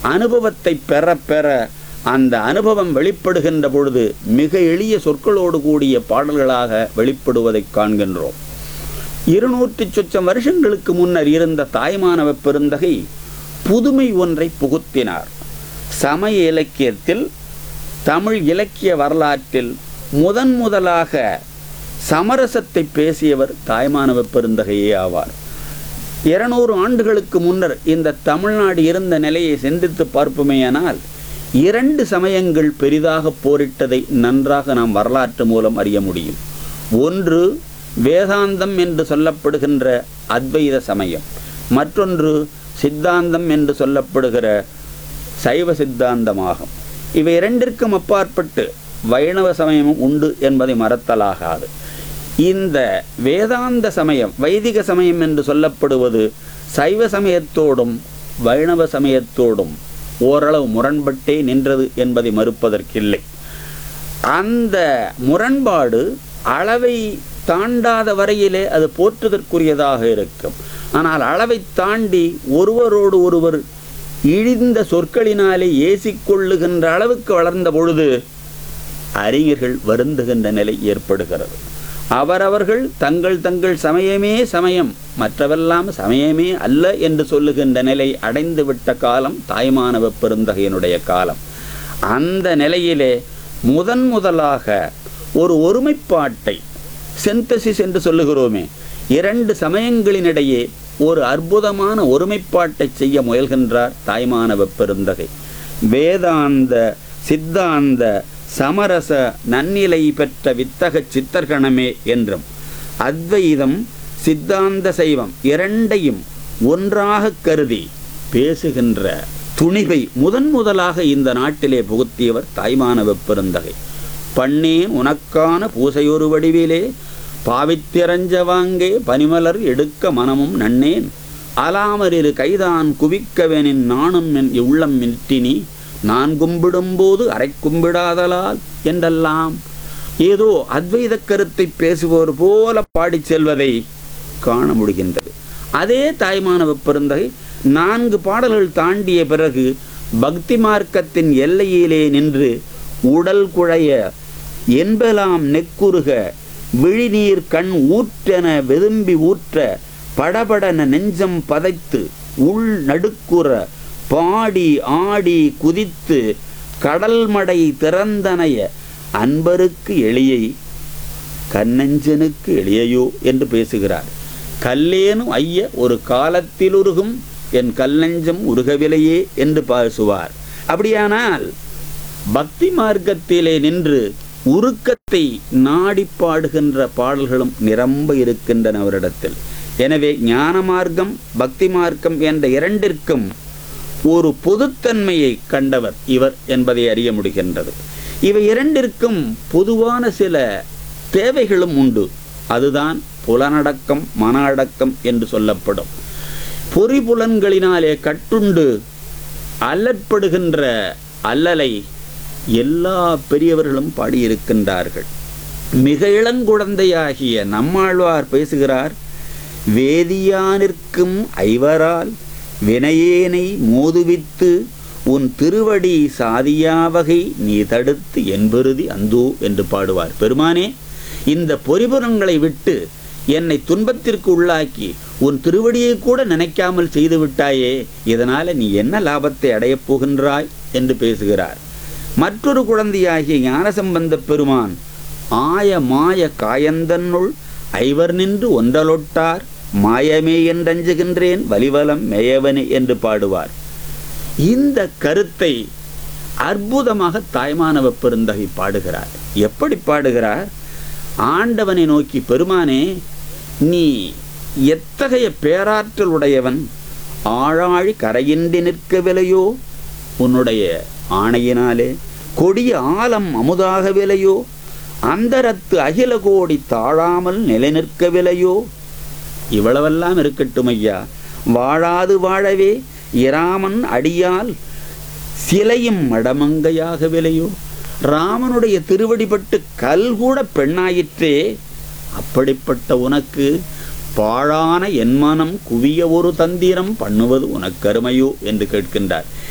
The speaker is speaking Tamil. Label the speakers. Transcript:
Speaker 1: அனுபவத்தை பெற பெற அந்த அனுபவம் வெளிப்படுகின்ற பொழுது மிக எளிய சொற்களோடு கூடிய பாடல்களாக வெளிப்படுவதைக் காண்கின்றோம் இருநூற்றி சொச்சம் வருஷங்களுக்கு முன்னர் இருந்த தாய்மானவ பெருந்தகை புதுமை ஒன்றை புகுத்தினார் சமய இலக்கியத்தில் தமிழ் இலக்கிய வரலாற்றில் முதன் முதலாக சமரசத்தை பேசியவர் தாய்மானவ பெருந்தகையே ஆவார் இருநூறு ஆண்டுகளுக்கு முன்னர் இந்த தமிழ்நாடு இருந்த நிலையை சிந்தித்து பார்ப்போமேயானால் இரண்டு சமயங்கள் பெரிதாக போரிட்டதை நன்றாக நாம் வரலாற்று மூலம் அறிய முடியும் ஒன்று வேதாந்தம் என்று சொல்லப்படுகின்ற அத்வைத சமயம் மற்றொன்று சித்தாந்தம் என்று சொல்லப்படுகிற சைவ சித்தாந்தமாகும் இவை இரண்டிற்கும் அப்பாற்பட்டு வைணவ சமயமும் உண்டு என்பதை மறத்தலாகாது இந்த வேதாந்த சமயம் வைதிக சமயம் என்று சொல்லப்படுவது சைவ சமயத்தோடும் வைணவ சமயத்தோடும் ஓரளவு முரண்பட்டே நின்றது என்பதை மறுப்பதற்கில்லை அந்த முரண்பாடு அளவை தாண்டாத வரையிலே அது போற்றுதற்குரியதாக இருக்கும் ஆனால் அளவை தாண்டி ஒருவரோடு ஒருவர் இழிந்த சொற்களினாலே ஏசிக்கொள்ளுகின்ற அளவுக்கு வளர்ந்த பொழுது அறிஞர்கள் வருந்துகின்ற நிலை ஏற்படுகிறது அவரவர்கள் தங்கள் தங்கள் சமயமே சமயம் மற்றவெல்லாம் சமயமே அல்ல என்று சொல்லுகின்ற நிலை அடைந்துவிட்ட காலம் தாய்மானவ பெருந்தகையினுடைய காலம் அந்த நிலையிலே முதன் முதலாக ஒரு ஒருமைப்பாட்டை செந்தசிஸ் என்று சொல்லுகிறோமே இரண்டு சமயங்களினிடையே ஒரு அற்புதமான ஒருமைப்பாட்டை செய்ய முயல்கின்றார் தாய்மானவ பெருந்தகை வேதாந்த சித்தாந்த சமரச நன்னிலை பெற்ற வித்தக சித்தர்கணமே என்றும் அத்வைதம் சித்தாந்த சைவம் இரண்டையும் ஒன்றாக கருதி பேசுகின்ற துணிவை முதன் முதலாக இந்த நாட்டிலே புகுத்தியவர் தாய்மானவ பெருந்தகை பண்ணேன் உனக்கான பூசையொரு வடிவிலே பாவித்திரஞ்ச வாங்கே பனிமலர் எடுக்க மனமும் நன்னேன் அலாமரிரு கைதான் குவிக்கவெனின் நானும் என் உள்ளம் மின்ட்டினி நான் கும்பிடும்போது அரை கும்பிடாதலால் என்றெல்லாம் ஏதோ அத்வைத கருத்தை பேசுவோர் போல பாடிச் செல்வதை காண முடிகின்றது அதே தாய்மானவ பெருந்தகை நான்கு பாடல்கள் தாண்டிய பிறகு பக்தி மார்க்கத்தின் எல்லையிலே நின்று உடல் குழைய என்பலாம் நெக்குருக விழிநீர் கண் ஊற்றென வெதும்பி ஊற்ற படபடன நெஞ்சம் பதைத்து உள் நடுக்குற பாடி ஆடி குதித்து கடல் மடை திறந்தனைய அன்பருக்கு எளியை கண்ணஞ்சனுக்கு எளியையோ என்று பேசுகிறார் கல்லேனும் ஐய ஒரு காலத்தில் உருகும் என் கல்லஞ்சம் உருகவில்லையே என்று பேசுவார் அப்படியானால் பக்தி மார்க்கத்திலே நின்று உருக்கத்தை நாடி பாடுகின்ற பாடல்களும் நிரம்ப இருக்கின்றன அவரிடத்தில் எனவே ஞான மார்க்கம் பக்தி மார்க்கம் என்ற இரண்டிற்கும் ஒரு பொதுத்தன்மையை கண்டவர் இவர் என்பதை அறிய முடிகின்றது இவை இரண்டிற்கும் பொதுவான சில தேவைகளும் உண்டு அதுதான் புலனடக்கம் மன அடக்கம் என்று சொல்லப்படும் பொறிபுலன்களினாலே கட்டுண்டு அல்லற்படுகின்ற அல்லலை எல்லா பெரியவர்களும் பாடியிருக்கின்றார்கள் மிக இளங்குழந்தையாகிய நம்மாழ்வார் பேசுகிறார் வேதியானிற்கும் ஐவரால் வினையேனை மோதுவித்து உன் திருவடி சாதியாவகை நீ தடுத்து என்பருதி அந்தோ என்று பாடுவார் பெருமானே இந்த பொறிபுறங்களை விட்டு என்னை துன்பத்திற்கு உள்ளாக்கி உன் திருவடியை கூட நினைக்காமல் செய்து விட்டாயே இதனால நீ என்ன லாபத்தை அடையப் போகின்றாய் என்று பேசுகிறார் மற்றொரு குழந்தையாகிய ஞானசம்பந்த பெருமான் ஆய மாய காயந்தன்னுள் ஐவர் நின்று ஒன்றலொட்டார் மாயமே என்றஞ்சுகின்றேன் வலிவலம் மேயவனே என்று பாடுவார் இந்த கருத்தை அற்புதமாக தாய்மானவ பெருந்தகை பாடுகிறார் எப்படி பாடுகிறார் ஆண்டவனை நோக்கி பெருமானே நீ எத்தகைய பேராற்றல் உடையவன் ஆழாழி கரையின்றி நிற்கவில்லையோ உன்னுடைய ஆணையினாலே கொடிய ஆலம் அமுதாகவில்லையோ அந்தரத்து அகில கோடி தாழாமல் நிலை நிற்கவில்லையோ இவ்வளவெல்லாம் இருக்கட்டும் ஐயா வாழாது வாழவே இராமன் அடியால் சிலையும் மடமங்கையாகவில்லையோ ராமனுடைய திருவடிப்பட்டு கல் கூட பெண்ணாயிற்றே அப்படிப்பட்ட உனக்கு பாழான என் மனம் குவிய ஒரு தந்திரம் பண்ணுவது உனக்கருமையோ என்று கேட்கின்றார்